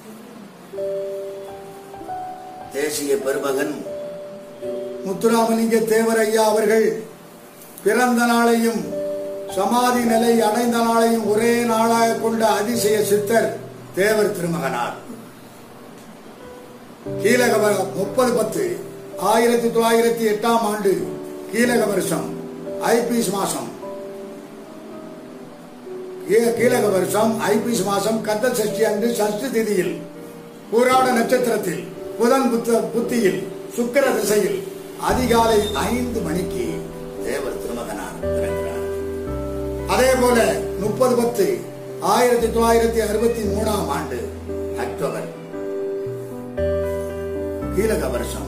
தேசிய பெருமகன் முத்துராமலிங்க தேவர் ஐயா அவர்கள் பிறந்த நாளையும் சமாதி நிலை அடைந்த நாளையும் ஒரே நாளாக கொண்ட அதிசய சித்தர் தேவர் திருமகனார் கீழக வ- முப்பது பத்து ஆயிரத்தி தொள்ளாயிரத்தி எட்டாம் ஆண்டு கீழக வருஷம் ஐபிஎஸ் மாசம் கீ- கீழக வருஷம் ஐபிஎஸ் மாசம் கந்த சஷ்டி அன்று சஷ்டி திதியில் பூராட நட்சத்திரத்தில் புதன் புத்த புத்தியில் சுக்கிர திசையில் அதிகாலை ஐந்து மணிக்கு தேவர் திருமகனார் பிறக்கிறார் அதே போல முப்பது பத்து ஆயிரத்தி தொள்ளாயிரத்தி அறுபத்தி மூணாம் ஆண்டு அக்டோபர் கீழக வருஷம்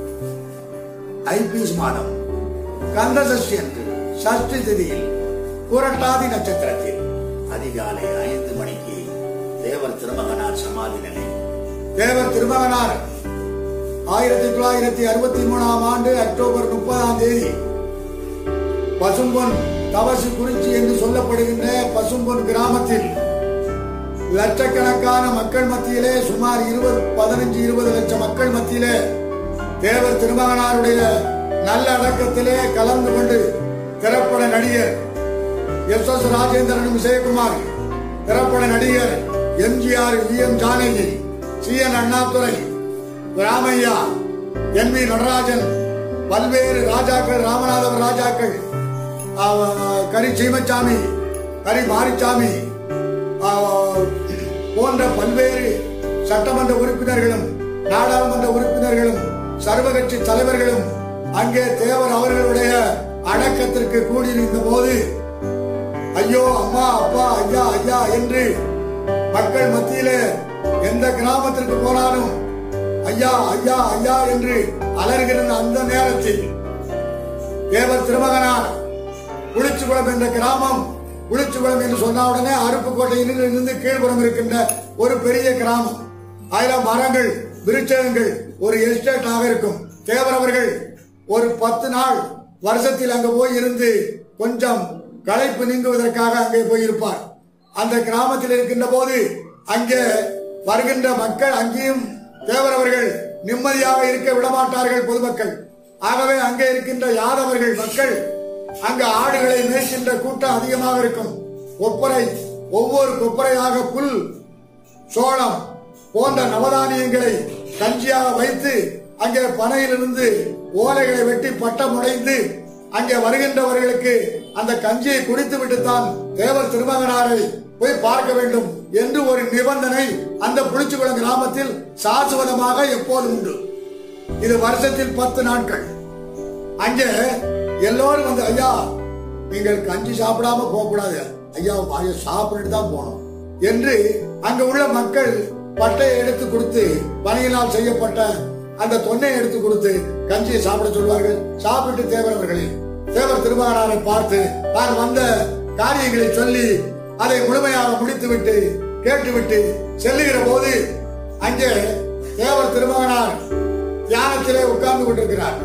ஐபிஎஸ் மாதம் கந்த சஷ்டி அன்று சஷ்டி திதியில் புரட்டாதி நட்சத்திரத்தில் அதிகாலை ஐந்து மணிக்கு தேவர் திருமகனார் சமாதி நிலை தேவர் திருமகனார் ஆயிரத்தி தொள்ளாயிரத்தி அறுபத்தி மூணாம் ஆண்டு அக்டோபர் முப்பதாம் தேதி பசும்பொன் தவசு குறிச்சி என்று சொல்லப்படுகின்ற பசும்பொன் கிராமத்தில் லட்சக்கணக்கான மக்கள் மத்தியிலே சுமார் இருபது பதினஞ்சு இருபது லட்சம் மக்கள் மத்தியிலே தேவர் திருமகனாருடைய நல்ல அடக்கத்திலே கலந்து கொண்டு திரைப்பட நடிகர் எஸ் எஸ் ராஜேந்திரன் விஜயகுமார் திரைப்பட நடிகர் எம்ஜிஆர் வி எம் ஜானகி சி என் அண்ணாதுரை ராமையா என் வி நடராஜன் பல்வேறு ராஜாக்கள் ராமநாதபுர ராஜாக்கள் அவ- கரி சீமச்சாமி கரி மாரிச்சாமி ஆ, போன்ற பல்வேறு சட்டமன்ற உறுப்பினர்களும் நாடாளுமன்ற உறுப்பினர்களும் சர்வகட்சி தலைவர்களும் அங்கே தேவர் அவர்களுடைய அடக்கத்திற்கு கூடியிருந்த போது ஐயோ அம்மா அப்பா ஐயா ஐயா என்று மக்கள் மத்தியிலே எந்த கிராமத்திற்கு போனாலும் ஐயா ஐயா ஐயா என்று அலறுகிற அந்த நேரத்தில் தேவர் திருமகனார் புளிச்சுக்குளம் என்ற கிராமம் புளிச்சுக்குளம் என்று சொன்ன உடனே அருப்புக்கோட்டையில் இருந்து கீழ்புறம் இருக்கின்ற ஒரு பெரிய கிராமம் ஆயிரம் மரங்கள் விருட்சகங்கள் ஒரு எஸ்டேட்டாக இருக்கும் தேவர் அவர்கள் ஒரு பத்து நாள் வருஷத்தில் அங்க போய் இருந்து கொஞ்சம் களைப்பு நீங்குவதற்காக அங்கே போயிருப்பார் அந்த கிராமத்தில் இருக்கின்ற போது அங்கே வருகின்ற மக்கள் அங்கேயும் தேவர் அவர்கள் நிம்மதியாக இருக்க விடமாட்டார்கள் பொதுமக்கள் ஆகவே அங்கே இருக்கின்ற யாதவர்கள் மக்கள் அங்க ஆடுகளை மேய்க்கின்ற கூட்டம் அதிகமாக இருக்கும் கொப்பரை ஒவ்வொரு கொப்பரையாக புல் சோளம் போன்ற நவதானியங்களை கஞ்சியாக வைத்து அங்கே பனையிலிருந்து ஓலைகளை வெட்டி பட்டம் உடைந்து அங்கே வருகின்றவர்களுக்கு அந்த கஞ்சியை குடித்து விட்டுத்தான் தேவர் திருமகனாரை போய் பார்க்க வேண்டும் என்று ஒரு நிபந்தனை அந்த புளிச்சுக்குளம் கிராமத்தில் சாசுவதமாக எப்போதும் உண்டு இது வருஷத்தில் பத்து நாட்கள் அங்கே எல்லோரும் வந்து ஐயா நீங்கள் கஞ்சி சாப்பிடாம போக கூடாது ஐயா வாய சாப்பிட்டு தான் போகணும் என்று அங்க உள்ள மக்கள் பட்டையை எடுத்து கொடுத்து பனையினால் செய்யப்பட்ட அந்த தொன்னை எடுத்து கொடுத்து கஞ்சியை சாப்பிட சொல்வார்கள் சாப்பிட்டு தேவரவர்களே தேவர் திருமகனாரை பார்த்து தான் வந்த காரியங்களை சொல்லி அதை முழுமையாக முடித்துவிட்டு கேட்டுவிட்டு செல்லுகிற போது அங்கே தேவர் திருமகனார் தியானத்திலே உட்கார்ந்து கொண்டிருக்கிறார்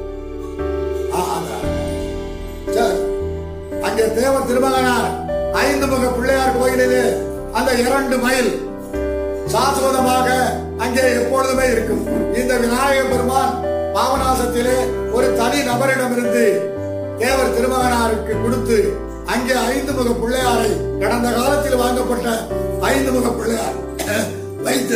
ஆ, அந்த- சரி. அங்கே தேவ திருமகனார் ஐந்து முக பிள்ளையார் கோயிலிலே அந்த இரண்டு மைல் சாஸ்வதமாக அங்கே எப்பொழுதுமே இருக்கும் இந்த விநாயக பெருமான் பாவநாசத்திலே ஒரு தனி நபரிடமிருந்து தேவர் திருமகனாருக்கு கொடுத்து அங்கே ஐந்து முக பிள்ளையாரை கடந்த காலத்தில் வாங்கப்பட்ட ஐந்து முக பிள்ளையார் வைத்து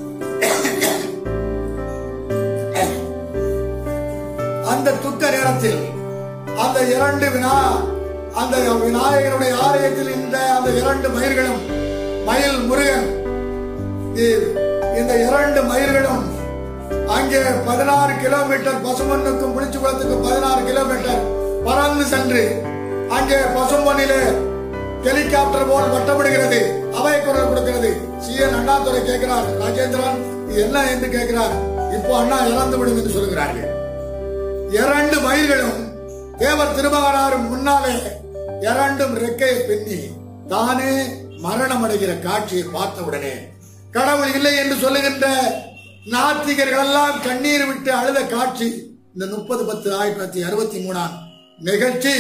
அந்த துக்க நேரத்தில் அந்த இரண்டு வினா அந்த விநாயகருடைய ஆலயத்தில் இந்த அந்த இரண்டு மயிர்களும் மயில் முருகன் இ- இந்த இரண்டு மயிர்களும் அங்கே பதினாறு கிலோமீட்டர் பசுமண்ணுக்கும் புளிச்சுக்குளத்துக்கும் பதினாறு கிலோமீட்டர் பறந்து சென்று அங்கே பசும்பொன்னிலே ஹெலிகாப்டர் போல் வட்டமிடுகிறது அவை குரல் கொடுக்கிறது சி என் அண்ணாதுரை கேட்கிறார் ராஜேந்திரன் இது என்ன என்று கேட்கிறார் இப்போ அண்ணா இறந்து விடும் என்று சொல்கிறார்கள் இரண்டு மயில்களும் தேவர் திருமகனாரும் முன்னாலே இரண்டும் ரெக்கையை பின்னி தானே மரணம் அடைகிற காட்சியை பார்த்தவுடனே கடவுள் இல்லை என்று சொல்லுகின்ற நாத்திகர்கள் எல்லாம் கண்ணீர் விட்டு அழுத காட்சி இந்த முப்பது பத்து ஆயிரத்தி தொள்ளாயிரத்தி அறுபத்தி மூணாம் நிகழ்ச்சி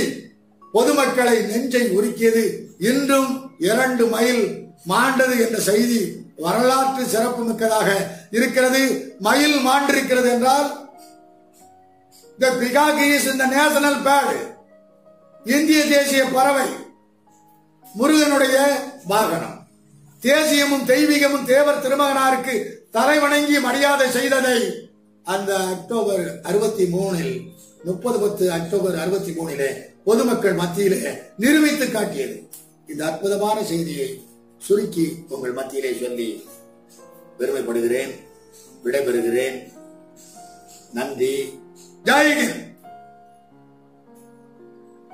பொதுமக்களை நெஞ்சை உருக்கியது இன்றும் இரண்டு மைல் மாண்டது என்ற செய்தி வரலாற்று சிறப்பு மிக்கதாக இருக்கிறது மயில் மாண்டிருக்கிறது என்றால் the peacock is in the national bird இந்திய தேசிய பறவை முருகனுடைய வாகனம் தேசியமும் தெய்வீகமும் தேவர் திருமகனாருக்கு தலைவணங்கி மரியாதை செய்ததை அந்த அக்டோபர் அறுபத்தி மூணில் முப்பது பத்து அக்டோபர் அறுபத்தி மூணிலே பொதுமக்கள் மத்தியிலே நிரூபித்து காட்டியது இந்த அற்புதமான செய்தியை சுருக்கி உங்கள் மத்தியிலே சொல்லி பெருமைப்படுகிறேன் விடைபெறுகிறேன் நன்றி ஜெய்ஹிந்த்